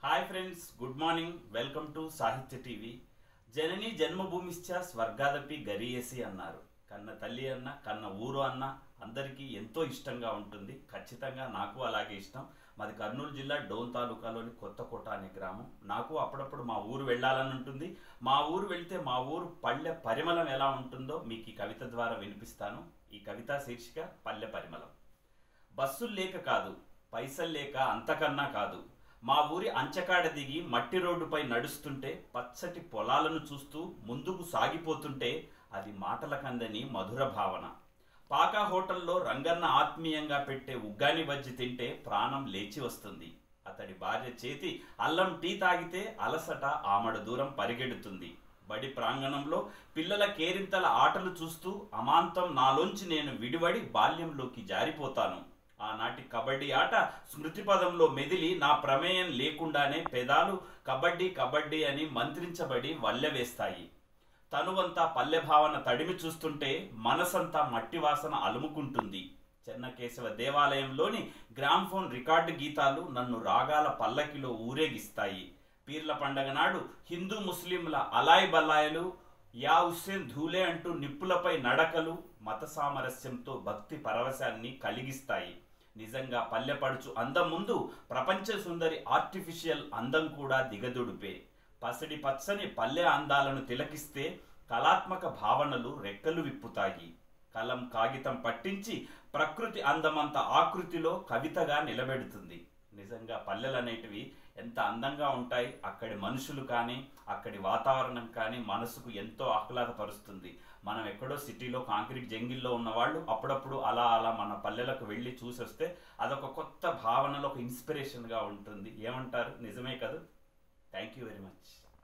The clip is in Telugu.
hi friends good morning welcome to Sahitya TV జనని జన్మభూమిశ్చ స్వర్గాదపి గరీయసి అన్నారు కన్న తల్లి అన్న కన్న ఊరు అన్న అందరికీ ఎంతో ఇష్టంగా ఉంటుంది ఖచ్చితంగా నాకు అలాగే ఇష్టం మాది కర్నూలు జిల్లా డోన్ తాలూకాలోని కొత్తకోట అనే గ్రామం నాకు అప్పుడప్పుడు మా ఊరు వెళ్ళాలని ఉంటుంది మా ఊరు వెళ్తే మా ఊరు పల్లె పరిమళం ఎలా ఉంటుందో మీకు ఈ కవిత ద్వారా వినిపిస్తాను ఈ కవిత శీర్షిక పల్లె పరిమళం బస్సులు లేక కాదు పైసలు లేక అంతకన్నా కాదు మా ఊరి అంచకాడ దిగి మట్టి రోడ్డుపై నడుస్తుంటే పచ్చటి పొలాలను చూస్తూ ముందుకు సాగిపోతుంటే అది మాటల కందని మధుర భావన పాకా హోటల్లో రంగన్న ఆత్మీయంగా పెట్టే ఉగ్గాని బజ్జి తింటే ప్రాణం లేచి వస్తుంది అతడి భార్య చేతి అల్లం టీ తాగితే అలసట ఆమడ దూరం పరిగెడుతుంది బడి ప్రాంగణంలో పిల్లల కేరింతల ఆటలు చూస్తూ అమాంతం నాలోంచి నేను విడివడి బాల్యంలోకి జారిపోతాను ఆనాటి కబడ్డీ ఆట స్మృతి పదంలో మెదిలి నా ప్రమేయం లేకుండానే పెదాలు కబడ్డీ కబడ్డీ అని మంత్రించబడి వల్లెవేస్తాయి తనువంతా పల్లె భావన తడిమి చూస్తుంటే మనసంతా మట్టి వాసన అలుముకుంటుంది చెన్నకేశవ దేవాలయంలోని గ్రామ్ఫోన్ రికార్డు గీతాలు నన్ను రాగాల పల్లకిలో ఊరేగిస్తాయి పీర్ల పండగ నాడు హిందూ ముస్లింల అలాయ్ బలాయలు యా హుస్సేన్ ధూలే అంటూ నిప్పులపై నడకలు మత సామరస్యంతో భక్తి పరవశాన్ని కలిగిస్తాయి నిజంగా పల్లెపడుచు అందం ముందు ప్రపంచ సుందరి ఆర్టిఫిషియల్ అందం కూడా దిగదుడిపే పసిడి పచ్చని పల్లె అందాలను తిలకిస్తే కళాత్మక భావనలు రెక్కలు విప్పుతాయి కలం కాగితం పట్టించి ప్రకృతి అందమంత ఆకృతిలో కవితగా నిలబెడుతుంది నిజంగా పల్లెలనేటివి ఎంత అందంగా ఉంటాయి అక్కడి మనుషులు కానీ అక్కడి వాతావరణం కానీ మనసుకు ఎంతో ఆహ్లాదపరుస్తుంది మనం ఎక్కడో సిటీలో కాంక్రీట్ జంగిల్లో ఉన్నవాళ్ళు అప్పుడప్పుడు అలా అలా మన పల్లెలకు వెళ్ళి చూసి వస్తే అదొక కొత్త భావనలో ఒక ఇన్స్పిరేషన్గా ఉంటుంది ఏమంటారు నిజమే కదా థ్యాంక్ యూ వెరీ మచ్